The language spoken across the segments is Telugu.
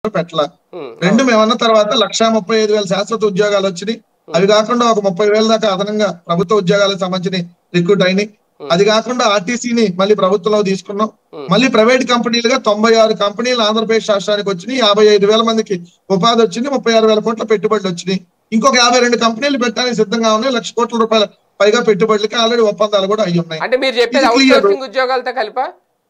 పెట్టలా ఉమ్, రెండు మేమన్న తర్వాత లక్షా ముప్పై ఐదు వేల శాశ్వత ఉద్యోగాలు వచ్చినాయి అవి కాకుండా ఒక ముప్పై వేల దాకా అదనంగా ప్రభుత్వ ఉద్యోగాలకు సంబంధించి రిక్రూట్ అయినాయి అది కాకుండా ఆర్టీసీని మళ్ళీ ప్రభుత్వంలో తీసుకున్నాం మళ్ళీ ప్రైవేట్ కంపెనీలుగా తొంభై ఆరు కంపెనీలు ఆంధ్రప్రదేశ్ రాష్ట్రానికి వచ్చినాయి యాభై ఐదు వేల మందికి ఉపాధి వచ్చింది ముప్పై ఆరు వేల కోట్ల పెట్టుబడులు వచ్చినాయి ఇంకొక యాభై రెండు కంపెనీలు పెట్టడానికి సిద్ధంగా ఉన్నాయి లక్ష కోట్ల రూపాయల పైగా పెట్టుబడులకి ఆల్రెడీ ఒప్పందాలు కూడా అయి ఉన్నాయి అంటే మీరు చెప్పేది ఇది అవుట్ clear. సోర్సింగ్ ఉద్యోగాలతో కలిపా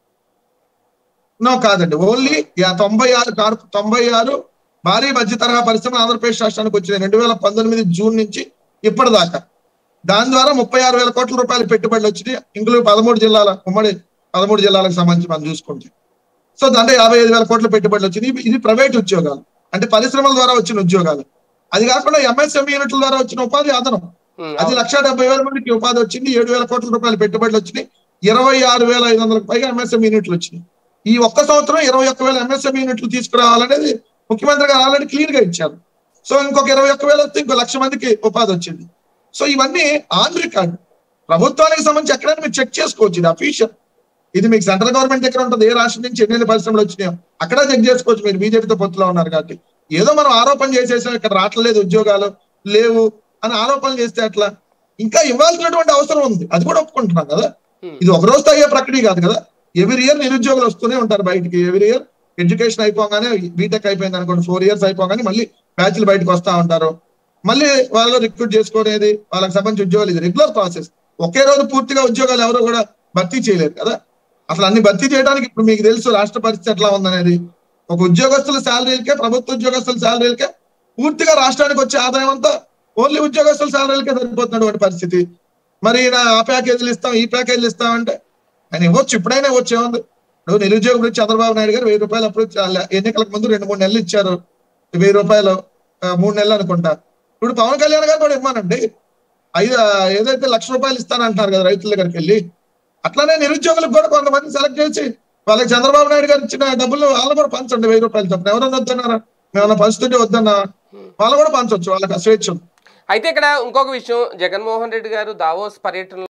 నో కాదండి ఓన్లీ తొంభై ఆరు కార్ తొంభై ఆరు భారీ మధ్య తరహా పరిశ్రమలు ఆంధ్రప్రదేశ్ రాష్ట్రానికి వచ్చినాయి రెండు వేల పంతొమ్మిది జూన్ నుంచి ఇప్పటిదాకా దాని ద్వారా ముప్పై ఆరు వేల కోట్ల రూపాయల పెట్టుబడులు వచ్చినాయి ఇందులో పదమూడు జిల్లాల ఉమ్మడి పదమూడు జిల్లాలకు సంబంధించి మనం చూసుకుంటే సో దాంట్లో యాభై ఐదు వేల కోట్ల పెట్టుబడులు వచ్చినాయి ఇవి- ఇది ప్రైవేట్ ఉద్యోగాలు అంటే పరిశ్రమల ద్వారా వచ్చిన ఉద్యోగాలు అది కాకుండా ఎంఎస్ఎంఈ యూనిట్ల ద్వారా వచ్చిన ఉపాధి అదనం ఉమ్, అది లక్ష డెబ్బై వేల మందికి ఉపాధి వచ్చింది ఏడు వేల కోట్ల రూపాయల పెట్టుబడులు వచ్చినాయి ఇరవై ఆరు వేల ఐదు వందలకు పైగా ఎంఎస్ఎం యూనిట్లు వచ్చినాయి ఈ ఒక్క సంవత్సరం ఇరవై ఒక్క వేల ఎంఎస్ఎం యూనిట్లు తీసుకురావాలనేది ముఖ్యమంత్రి గారు ఆల్రెడీ క్లియర్ గా ఇచ్చారు సో ఇంకొక ఇరవై ఒక్క వేల వస్తే ఇంకో లక్ష మందికి ఉపాధి వచ్చింది సో ఇవన్నీ ఆన్ రికార్డ్ ప్రభుత్వానికి సంబంధించి ఎక్కడైనా మీరు చెక్ చేసుకోవచ్చు ఇది అఫీషియల్ ఇది మీకు సెంట్రల్ గవర్నమెంట్ దగ్గర ఉంటుంది ఏ రాష్ట్రం నుంచి ఎన్ని పరిశ్రమలు వచ్చినాయో అక్కడ చెక్ చేసుకోవచ్చు మీరు బీజేపీతో పొత్తులో ఉన్నారు కాబట్టి ఏదో మనం ఆరోపణ చేసేసాం ఇక్కడ రావట్లేదు ఉద్యోగాలు లేవు అని ఆరోపణలు చేస్తే అట్లా ఇంకా ఇవ్వాల్సినటువంటి అవసరం ఉంది అది కూడా ఒప్పుకుంటున్నాం కదా Hmm. ఇది ఒక రోజుతో అయ్యే ప్రక్రియ కాదు కదా ఎవ్రీ ఇయర్ నిరుద్యోగులు వస్తూనే ఉంటారు బయటికి ఎవ్రీ ఇయర్ ఎడ్యుకేషన్ అయిపోగానే బీటెక్ అయిపోయింది అనుకోండి ఫోర్ ఇయర్స్ అయిపోగానే మళ్ళీ బ్యాచ్లు బయటకు వస్తా ఉంటారు మళ్ళీ వాళ్ళు రిక్రూట్ చేసుకునేది వాళ్ళకి సంబంధించి ఉద్యోగాలు ఇది రెగ్యులర్ ప్రాసెస్ ఒకే రోజు పూర్తిగా ఉద్యోగాలు ఎవరు కూడా భర్తీ చేయలేరు కదా అసలు అన్ని భర్తీ చేయడానికి ఇప్పుడు మీకు తెలుసు రాష్ట్ర పరిస్థితి ఎట్లా ఉందనేది ఒక ఉద్యోగస్తుల శాలరీలకే ప్రభుత్వ ఉద్యోగస్తుల శాలరీలకే పూర్తిగా రాష్ట్రానికి వచ్చే ఆదాయం అంతా ఓన్లీ ఉద్యోగస్తుల శాలరీలకే సరిపోతున్నటువంటి పరిస్థితి మరి ఈయన ఆ ప్యాకేజీలు ఇస్తాం ఈ ప్యాకేజీలు ఇస్తాం అంటే ఆయన ఇవ్వచ్చు ఇప్పుడైనా ఇవ్వచ్చు ఏముంది నువ్వు నిరుద్యోగ గురించి చంద్రబాబు నాయుడు గారు వెయ్యి రూపాయలు అప్పుడు చాలా ఎన్నికలకు ముందు రెండు మూడు నెలలు ఇచ్చారు వెయ్యి రూపాయలు ఆ, మూడు నెలలు అనుకుంటా ఇప్పుడు పవన్ కళ్యాణ్ గారు కూడా ఇవ్వమానండి ఐదు ఆ, ఏదైతే లక్ష రూపాయలు ఇస్తానంటున్నారు కదా రైతుల దగ్గరికి వెళ్ళి అట్లానే నిరుద్యోగులకు కూడా కొంతమంది సెలెక్ట్ చేసి వాళ్ళకి చంద్రబాబు నాయుడు గారు ఇచ్చిన డబ్బులు వాళ్ళు కూడా పంచండి వెయ్యి రూపాయలు చొప్పున ఎవరన్నా వద్దన్నారా మేమన్నా పంచుతుంటే వద్దన్నా వాళ్ళు కూడా పంచవచ్చు వాళ్ళకి ఆ స్వేచ్ఛ ఉంది. అయితే ఇక్కడ ఇంకొక విషయం జగన్మోహన్ రెడ్డి గారు దావోస్ పర్యటన